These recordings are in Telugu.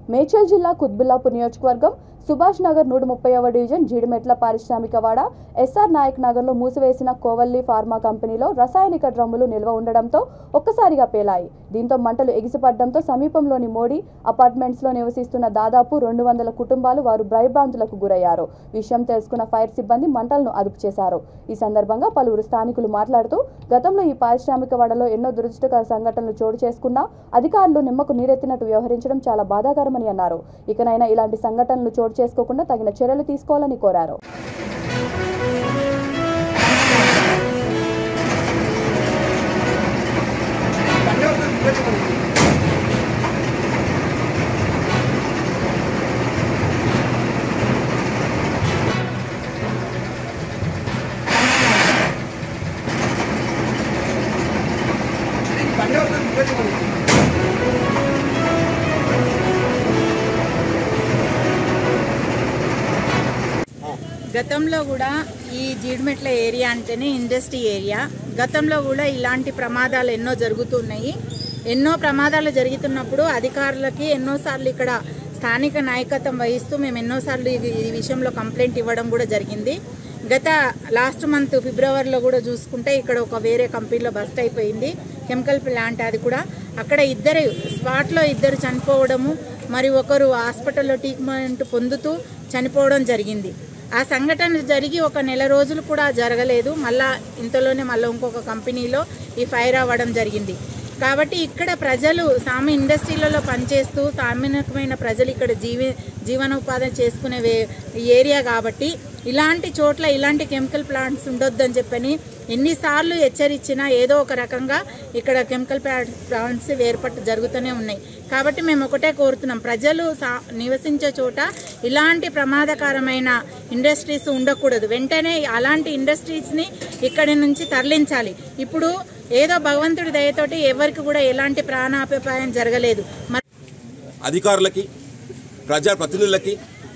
మేడ్చల్ జిల్లా కుత్బుల్లాపూర్ నియోజకవర్గం సుభాష్ నగర్ నూట ముప్పైవ డివిజన్ జీడిమెట్ల పారిశ్రామికవాడ ఎస్ఆర్ నాయక్ నగర్లో మూసివేసిన కోవల్లి ఫార్మా కంపెనీలో రసాయనిక డ్రమ్ములు నిల్వ ఉండడంతో ఒక్కసారిగా పేలాయి దీంతో మంటలు ఎగిసిపడడంతో సమీపంలోని మోడీ అపార్ట్మెంట్స్లో నివసిస్తున్న దాదాపు రెండు వందల కుటుంబాలు వారు భయభ్రాంతులకు గురయ్యారు విషయం తెలుసుకున్న ఫైర్ సిబ్బంది మంటలను అదుపు చేశారు ఈ సందర్భంగా పలువురు స్థానికులు మాట్లాడుతూ గతంలో ఈ పారిశ్రామికవాడలో ఎన్నో దురదృష్టకర సంఘటనలు చోటు చేసుకున్నా అధికారులు నిమ్మకు నీరెత్తినట్టు వ్యవహరించడం చాలా బాధాకరమని అన్నారు ఇకనైనా ఇలాంటి సంఘటనలు చోటు చేసుకోకుండా తగిన చర్యలు తీసుకోవాలని కోరారు గతంలో కూడా ఈ జీడిమెట్ల ఏరియా అంటేనే ఇండస్ట్రీ ఏరియా గతంలో కూడా ఇలాంటి ప్రమాదాలు ఎన్నో జరుగుతున్నాయి ఎన్నో ప్రమాదాలు జరుగుతున్నప్పుడు అధికారులకి ఎన్నోసార్లు ఇక్కడ స్థానిక నాయకత్వం వహిస్తూ మేము ఎన్నోసార్లు ఇది ఈ విషయంలో కంప్లైంట్ ఇవ్వడం కూడా జరిగింది గత లాస్ట్ మంత్ ఫిబ్రవరిలో కూడా చూసుకుంటే ఇక్కడ ఒక వేరే కంపెనీలో బస్ట్ అయిపోయింది కెమికల్ ప్లాంట్ అది కూడా అక్కడ ఇద్దరు స్పాట్లో ఇద్దరు చనిపోవడము మరి ఒకరు హాస్పిటల్లో ట్రీట్మెంట్ పొందుతూ చనిపోవడం జరిగింది ఆ సంఘటన జరిగి ఒక నెల రోజులు కూడా జరగలేదు మళ్ళా ఇంతలోనే మళ్ళీ ఇంకొక కంపెనీలో ఈ ఫైర్ అవ్వడం జరిగింది కాబట్టి ఇక్కడ ప్రజలు సామి ఇండస్ట్రీలలో పనిచేస్తూ సామాన్యమైన ప్రజలు ఇక్కడ జీవి జీవనోపాధి చేసుకునే వే- ఏరియా కాబట్టి ఇలాంటి చోట్ల ఇలాంటి కెమికల్ ప్లాంట్స్ ఉండొద్దని చెప్పని ఎన్నిసార్లు హెచ్చరించినా ఏదో ఒక రకంగా ఇక్కడ కెమికల్ ప్లాంట్స్ ఏర్పాటు జరుగుతూనే ఉన్నాయి కాబట్టి మేము ఒకటే కోరుతున్నాం ప్రజలు సా- నివసించే చోట ఇలాంటి ప్రమాదకరమైన ఇండస్ట్రీస్ ఉండకూడదు వెంటనే అలాంటి ఇండస్ట్రీస్ని ఇక్కడి నుంచి తరలించాలి ఇప్పుడు ఏదో భగవంతుడి దయతోటి ఎవరికి కూడా ఎలాంటి ప్రాణాపాయం జరగలేదు మరి అధికారులకి ప్రజాప్రతినిధులకి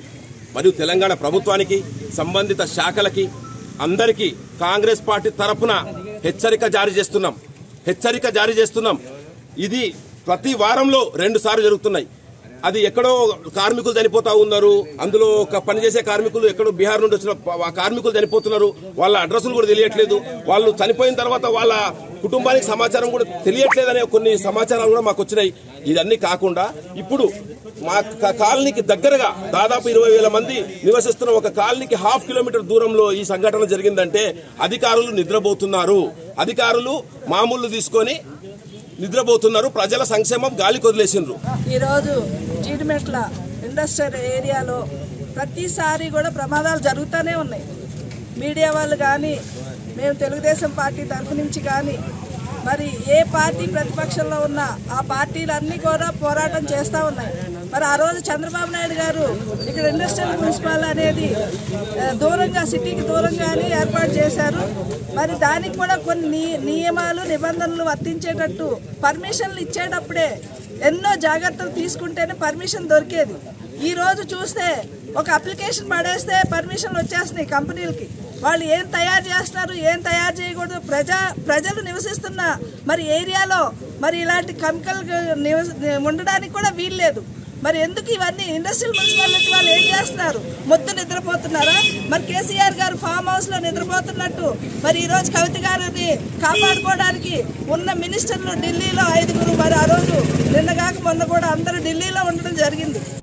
మరియు తెలంగాణ ప్రభుత్వానికి సంబంధిత శాఖలకి అందరికీ కాంగ్రెస్ పార్టీ తరఫున హెచ్చరిక జారీ చేస్తున్నాం హెచ్చరిక జారీ చేస్తున్నాం ఇది ప్రతి వారంలో రెండు సార్లు జరుగుతున్నాయి అది ఎక్కడో కార్మికులు చనిపోతా ఉన్నారు అందులో ఒక పనిచేసే కార్మికులు ఎక్కడో బీహార్ నుండి వచ్చిన ప- ఆ కార్మికులు చనిపోతున్నారు వాళ్ళ అడ్రస్లు కూడా తెలియట్లేదు వాళ్ళు చనిపోయిన తర్వాత వాళ్ళ కుటుంబానికి సమాచారం కూడా తెలియట్లేదనే కొన్ని సమాచారాలు కూడా మాకు వచ్చినాయి ఇదన్నీ కాకుండా ఇప్పుడు మా క- కాలనీకి దగ్గరగా దాదాపు ఇరవై వేల మంది నివసిస్తున్న ఒక కాలనీకి హాఫ్ కిలోమీటర్ దూరంలో ఈ సంఘటన జరిగిందంటే అధికారులు నిద్రపోతున్నారు అధికారులు మామూలు తీసుకొని నిద్రపోతున్నారు ప్రజల సంక్షేమం గాలి కొదిలేసిండ్రు ఈరోజు జీడిమెట్ల ఇండస్ట్రియల్ ఏరియాలో ప్రతిసారి కూడా ప్రమాదాలు జరుగుతూనే ఉన్నాయి మీడియా వాళ్ళు కానీ మేము తెలుగుదేశం పార్టీ తరఫు నుంచి కానీ మరి ఏ పార్టీ ప్రతిపక్షంలో ఉన్నా ఆ పార్టీలన్నీ కూడా పోరాటం చేస్తూ ఉన్నాయి మరి ఆ రోజు చంద్రబాబు నాయుడు గారు ఇక్కడ ఇండస్ట్రియల్ మున్సిపల్ అనేది ఆ, దూరంగా సిటీకి దూరంగానే ఏర్పాటు చేశారు మరి దానికి కూడా కొన్ని ని- నియమాలు నిబంధనలు వర్తించేటట్టు పర్మిషన్లు ఇచ్చేటప్పుడే ఎన్నో జాగ్రత్తలు తీసుకుంటేనే పర్మిషన్ దొరికేది ఈ రోజు చూస్తే ఒక అప్లికేషన్ పడేస్తే పర్మిషన్లు వచ్చేస్తున్నాయి కంపెనీలకి వాళ్ళు ఏం తయారు చేస్తున్నారు ఏం తయారు చేయకూడదు ప్రజా ప్రజలు నివసిస్తున్న మరి ఏరియాలో మరి ఇలాంటి కెమికల్ నివస ఉండడానికి కూడా వీల్లేదు మరి ఎందుకు ఇవన్నీ ఇండస్ట్రియల్ మున్సిపాలిటీ వాళ్ళు ఏం చేస్తున్నారు మొత్తం నిద్రపోతున్నారా మరి కేసీఆర్ గారు ఫామ్ హౌస్ లో నిద్రపోతున్నట్టు మరి ఈ రోజు కవిత గారిని కాపాడుకోవడానికి ఉన్న మినిస్టర్లు ఢిల్లీలో ఐదుగురు మరి ఆ రోజు నిన్నగాక మొన్న కూడా అందరూ ఢిల్లీలో ఉండడం జరిగింది